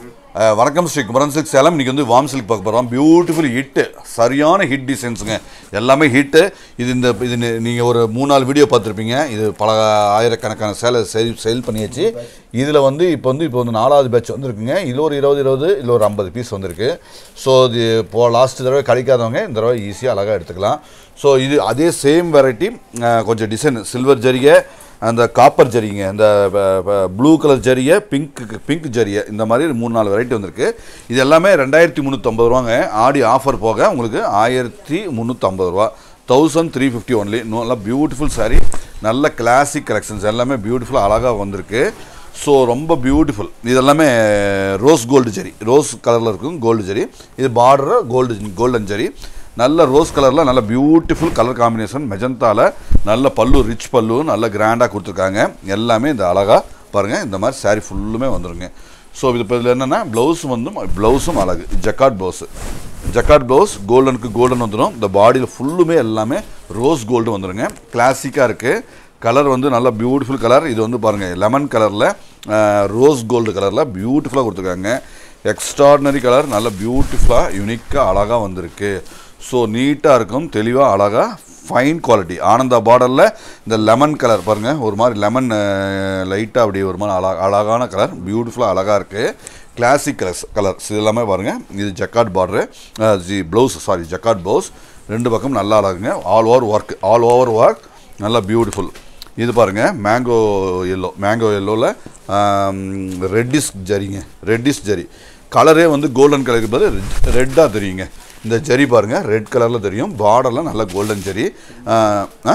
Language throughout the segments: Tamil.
அஹ், வணக்கம் ஸ்ரீ குமரன் சில்க் சேலம் இன்னைக்கு வந்து வாம் சில்க் பார்க்க போகிறோம் பியூட்டிஃபுல் ஹிட்டு சரியான ஹிட் டிசைன்ஸுங்க எல்லாமே ஹிட்டு இது இந்த இது நீங்கள் ஒரு மூணு நாலு வீடியோ பார்த்துருப்பீங்க இது பல ஆயிரக்கணக்கான சேலை சேல் சேல் பண்ணியாச்சு இதில் வந்து இப்போ வந்து இப்போ வந்து நாலாவது பேட்ச் வந்துருக்குங்க இதில் ஒரு இருபது இருபது இல்லை ஒரு ஐம்பது பீஸ் வந்திருக்கு ஸோ இது இப்போ லாஸ்ட் தடவை கிடைக்காதவங்க இந்த தடவை ஈஸியாக அழகாக எடுத்துக்கலாம் ஸோ இது அதே சேம் வெரைட்டி கொஞ்சம் டிசைன் சில்வர் ஜரிகை அந்த காப்பர் ஜரிங்க இந்த ப்ளூ கலர் ஜரியை பிங்க் பிங்க் ஜரியை இந்த மாதிரி மூணு நாலு வெரைட்டி வந்திருக்கு இது எல்லாமே ரெண்டாயிரத்தி முந்நூற்றம்பது ரூபாங்க ஆடி ஆஃபர் போக உங்களுக்கு ஆயிரத்தி முந்நூற்றம்பது ரூபா தௌசண்ட் த்ரீ ஃபிஃப்டி ஒன்லி நல்லா பியூட்டிஃபுல் saree நல்ல கிளாசிக் கலெக்ஷன்ஸ் எல்லாமே பியூட்டிஃபுல்லாக அழகாக வந்திருக்கு ஸோ ரொம்ப பியூட்டிஃபுல் இது எல்லாமே ரோஸ் கோல்டு ஜெரி ரோஸ் கலரில் இருக்கும் கோல்டு ஜெரி இது பார்டர் கோல்டு கோல்டன் ஜெரி நல்ல ரோஸ் கலரில் நல்ல பியூட்டிஃபுல் கலர் காம்பினேஷன் மெஜந்தாவில் நல்ல பல்லு ரிச் பல்லு நல்ல கிராண்டாக கொடுத்துருக்காங்க எல்லாமே இந்த அழகாக பாருங்கள் இந்த மாதிரி saree ஃபுல்லுமே வந்துருங்க ஸோ இது இப்போ இதில் என்னென்னா ப்ளவுஸ் வந்து ப்ளவுஸும் அழகு ஜக்காட் ப்ளவுஸு ஜக்காட் ப்ளவுஸ் கோல்டனுக்கு கோல்டன் வந்துடும் இந்த பாடியில் ஃபுல்லுமே எல்லாமே ரோஸ் கோல்டு வந்துருங்க கிளாசிக்காக இருக்குது கலர் வந்து நல்ல பியூட்டிஃபுல் கலர் இது வந்து பாருங்கள் லெமன் கலரில் ரோஸ் கோல்டு கலரில் பியூட்டிஃபுல்லாக கொடுத்துருக்காங்க எக்ஸ்ட்ராடினரி கலர் நல்ல பியூட்டிஃபுல்லாக யூனிக்காக அழகாக வந்திருக்கு ஸோ நீட்டாக இருக்கும் தெளிவாக அழகாக ஃபைன் குவாலிட்டி ஆனந்தா பார்டரில் இந்த லெமன் கலர் பாருங்கள் ஒரு மாதிரி லெமன் லைட்டாக அப்படி ஒரு மாதிரி அழகா அழகான கலர் பியூட்டிஃபுல்லாக அழகாக இருக்குது கிளாசிக் கலர்ஸ் கலர்ஸ் இது எல்லாமே பாருங்கள் இது ஜக்காட் பார்டரு ஜி ப்ளவுஸ் சாரி ஜக்காட் ப்ளவுஸ் ரெண்டு பக்கம் நல்லா அழகுங்க all over work all over work நல்லா பியூட்டிஃபுல் இது பாருங்கள் மேங்கோ எல்லோ மேங்கோ எல்லோவில் ரெட்டிஸ் ஜரிங்க ரெட்டிஸ் ஜரி கலரே வந்து கோல்டன் கலருக்கு பதில் ரெட்டாக தெரியுங்க இந்த ஜரி பாருங்கள் ரெட் கலரில் தெரியும் பார்டரில் நல்ல கோல்டன் ஜரி ஆ, ஆ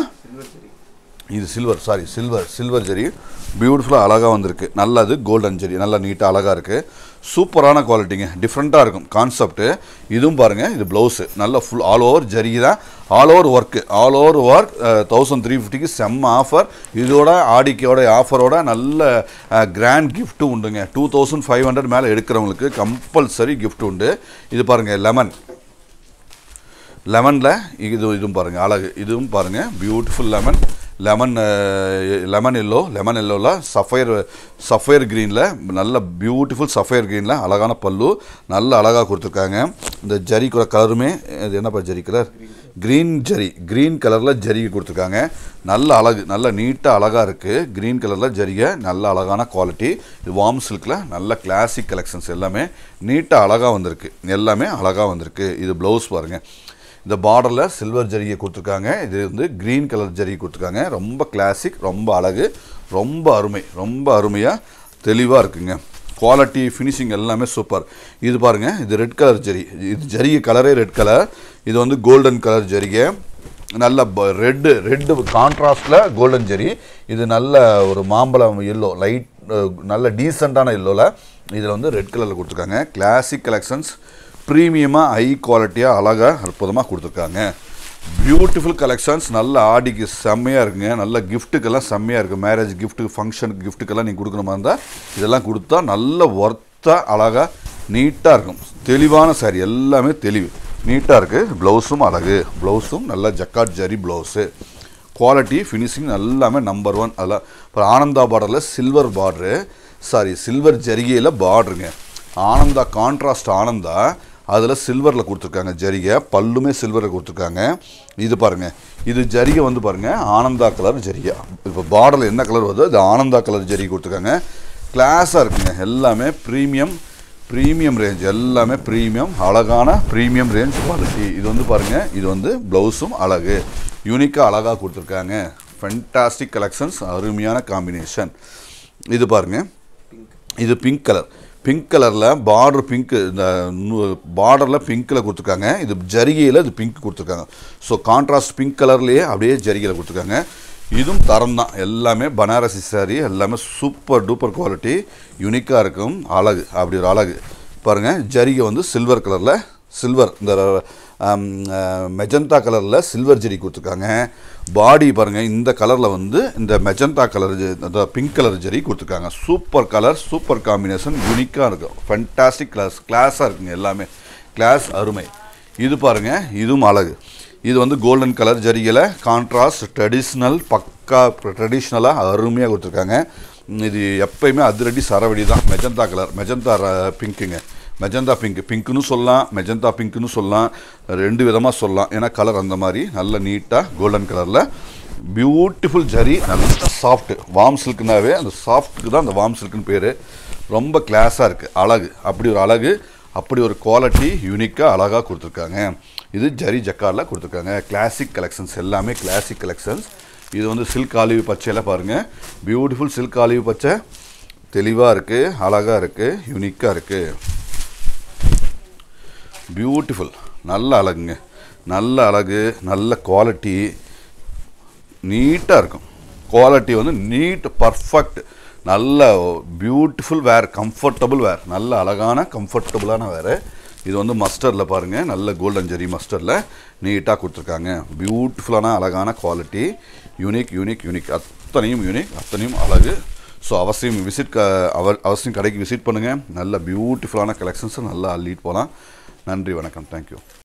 இது சில்வர் சாரி சில்வர் சில்வர் ஜெரி பியூட்டிஃபுல்லாக அழகாக வந்திருக்கு நல்லது கோல்டன் ஜெரி நல்லா நீட்டாக அழகாக இருக்குது சூப்பரான குவாலிட்டிங்க டிஃப்ரெண்ட்டாக இருக்கும் கான்செப்ட்டு இதுவும் பாருங்கள் இது ப்ளவுஸு நல்ல ஃபுல் ஆல் ஓவர் ஜரி தான் all over work all over work thousand three ஃபிஃப்டிக்கு செம்ம ஆஃபர் இதோட ஆடிக்கையோட ஆஃபரோட நல்ல கிராண்ட் கிஃப்ட்டும் உண்டுங்க டூ தௌசண்ட் ஃபைவ் ஹண்ட்ரட் மேலே எடுக்கிறவங்களுக்கு கம்பல்சரி gift உண்டு இது பாருங்கள் லெமன் லெமனில் இது இதுவும் பாருங்கள் அழகு இதுவும் பாருங்கள் beautiful lemon lemon lemon yellow lemon எல்லோவில் சஃபயர் சஃபயர் க்ரீனில் நல்ல பியூட்டிஃபுல் சஃபயர் க்ரீனில் அழகான பல்லு நல்ல அழகாக கொடுத்துருக்காங்க இந்த ஜரி கூட கலருமே இது என்னப்பா ஜரி கலர் க்ரீன் ஜரி க்ரீன் கலரில் ஜரிகை கொடுத்துருக்காங்க நல்ல அழகு நல்ல நீட்டாக அழகாக இருக்குது க்ரீன் கலரில் ஜரிகை நல்ல அழகான குவாலிட்டி இது வார்ம் சில்கில் நல்ல கிளாசிக் கலெக்ஷன்ஸ் எல்லாமே நீட்டாக அழகாக வந்திருக்கு எல்லாமே அழகாக வந்திருக்கு இது ப்ளவுஸ் பாருங்கள் இந்த பார்டரில் சில்வர் ஜரிகை கொடுத்துருக்காங்க இது வந்து க்ரீன் கலர் ஜரிகை கொடுத்துருக்காங்க ரொம்ப கிளாசிக் ரொம்ப அழகு ரொம்ப அருமை ரொம்ப அருமையாக தெளிவாக இருக்குங்க குவாலிட்டி ஃபினிஷிங் எல்லாமே சூப்பர் இது பாருங்கள் இது ரெட் கலர் ஜரி இது ஜரிகை கலரே ரெட் கலர் இது வந்து கோல்டன் கலர் ஜரிகை நல்ல ரெட்டு ரெட்டு கான்ட்ராஸ்டில் கோல்டன் ஜெரி இது நல்ல ஒரு மாம்பழம் எல்லோ லைட் நல்ல டீசெண்டான எல்லோவில் இதில் வந்து ரெட் கலரில் கொடுத்துருக்காங்க கிளாசிக் கலெக்ஷன்ஸ் ப்ரீமியமாக ஹை குவாலிட்டியாக அழகாக அற்புதமாக கொடுத்துருக்காங்க பியூட்டிஃபுல் கலெக்ஷன்ஸ் நல்ல ஆடிக்கு செம்மையாக இருக்குங்க நல்ல கிஃப்ட்டுக்கெல்லாம் செம்மையாக இருக்குது மேரேஜ் கிஃப்ட்டு ஃபங்க்ஷனுக்கு கிஃப்ட்டுக்கெல்லாம் நீங்கள் கொடுக்குற மாதிரி இருந்தால் இதெல்லாம் கொடுத்தா நல்ல ஒர்த்தாக அழகாக நீட்டாக இருக்கும் தெளிவான சாரி எல்லாமே தெளிவு நீட்டாக இருக்குது ப்ளவுஸும் அழகு ப்ளவுஸும் நல்ல ஜக்காட் ஜரி ப்ளவுஸு குவாலிட்டி ஃபினிஷிங் எல்லாமே நம்பர் ஒன் அதெல்லாம் இப்போ ஆனந்தா பார்டரில் சில்வர் பார்டரு சாரி சில்வர் ஜரிகையில் பார்டருங்க ஆனந்தா கான்ட்ராஸ்ட் ஆனந்தா அதில் சில்வரில் கொடுத்துருக்காங்க ஜரிகை பல்லுமே சில்வரில் கொடுத்துருக்காங்க இது பாருங்கள் இது ஜரிகை வந்து பாருங்கள் ஆனந்தா கலர் ஜரிகை இப்போ பார்டரில் என்ன கலர் வருதோ இது ஆனந்தா கலர் ஜரிகை கொடுத்துருக்காங்க கிளாஸாக இருக்குங்க எல்லாமே ப்ரீமியம் ப்ரீமியம் ரேஞ்ச் எல்லாமே ப்ரீமியம் அழகான ப்ரீமியம் ரேஞ்ச் குவாலிட்டி இது வந்து பாருங்கள் இது வந்து ப்ளவுஸும் அழகு யூனிக்காக அழகாக கொடுத்துருக்காங்க ஃபென்டாஸ்டிக் கலெக்ஷன்ஸ் அருமையான காம்பினேஷன் இது பாருங்கள் இது பிங்க் கலர் பிங்க் கலரில் பார்டர் பிங்க் இந்த பார்டரில் பிங்க்கில் கொடுத்துருக்காங்க இது ஜரிகையில் இது பிங்க் கொடுத்துருக்காங்க ஸோ கான்ட்ராஸ்ட் பிங்க் கலர்லேயே அப்படியே ஜரிகையில் கொடுத்துருக்காங்க இதுவும் தரம் தான் எல்லாமே பனாரசி saree எல்லாமே சூப்பர் டூப்பர் குவாலிட்டி யூனிக்காக இருக்கும் அழகு அப்படி ஒரு அழகு பாருங்கள் ஜரிகை வந்து சில்வர் கலரில் சில்வர் இந்த மெஜந்தா கலரில் சில்வர் ஜெரி கொடுத்துருக்காங்க பாடி பாருங்கள் இந்த கலரில் வந்து இந்த மெஜந்தா கலர் இந்த பிங்க் கலர் ஜெரி கொடுத்துருக்காங்க சூப்பர் கலர் சூப்பர் காம்பினேஷன் யூனிக்காக இருக்கும் ஃபென்டாஸ்டிக் கிளாஸ் கிளாஸாக இருக்குங்க எல்லாமே கிளாஸ் அருமை இது பாருங்கள் இதுவும் அழகு இது வந்து கோல்டன் கலர் ஜரிகையில் கான்ட்ராஸ்ட் ட்ரெடிஷ்னல் பக்கா ட்ரெடிஷ்னலாக அருமையாக கொடுத்துருக்காங்க ம், இது எப்பயுமே அதிரடி சரவடி தான் மெஜந்தா கலர் மெஜந்தா பிங்க்குங்க மெஜந்தா பிங்க் பிங்க்குன்னு சொல்லலாம் மெஜந்தா பிங்க்குன்னு சொல்லலாம் ரெண்டு விதமாக சொல்லலாம் ஏன்னா கலர் அந்த மாதிரி நல்ல நீட்டாக கோல்டன் கலரில் பியூட்டிஃபுல் ஜரி நல்ல சாஃப்ட் வார்ம் சில்க்னாவே அந்த சாஃப்ட்டுக்கு தான் அந்த வார்ம் சில்க்னு பேர் ரொம்ப கிளாஸாக இருக்குது அழகு அப்படி ஒரு அழகு அப்படி ஒரு குவாலிட்டி யூனிக்காக அழகாக கொடுத்துருக்காங்க இது ஜரி ஜக்கார்டில் கொடுத்துருக்காங்க கிளாசிக் கலெக்ஷன்ஸ் எல்லாமே கிளாசிக் கலெக்ஷன்ஸ் இது வந்து சில்க் ஆலிவ் பச்சையில் பாருங்கள் பியூட்டிஃபுல் சில்க் ஆலிவ் பச்சை தெளிவாக இருக்குது அழகாக இருக்குது யூனிக்காக இருக்குது பியூட்டிஃபுல் நல்ல அழகுங்க நல்ல அழகு நல்ல குவாலிட்டி நீட்டாக இருக்கும் குவாலிட்டி வந்து நீட் பர்ஃபெக்ட் நல்ல பியூட்டிஃபுல் வேர் கம்ஃபர்டபுள் வேர் நல்ல அழகான கம்ஃபர்டபுளான வேறு இது வந்து மஸ்டரில் பாருங்கள் நல்ல கோல்டன் ஜெரி மஸ்டரில் நீட்டாக கொடுத்துருக்காங்க பியூட்டிஃபுல்லான அழகான குவாலிட்டி யூனிக் யூனிக் யூனிக் அத்தனையும் யூனிக் அத்தனையும் அழகு ஸோ அவசியம் விசிட் க அவர் அவசியம் கடைக்கு விசிட் பண்ணுங்கள் நல்ல பியூட்டிஃபுல்லான கலெக்ஷன்ஸை நல்லா அள்ளிட்டு போகலாம் நன்றி வணக்கம் தேங்க்யூ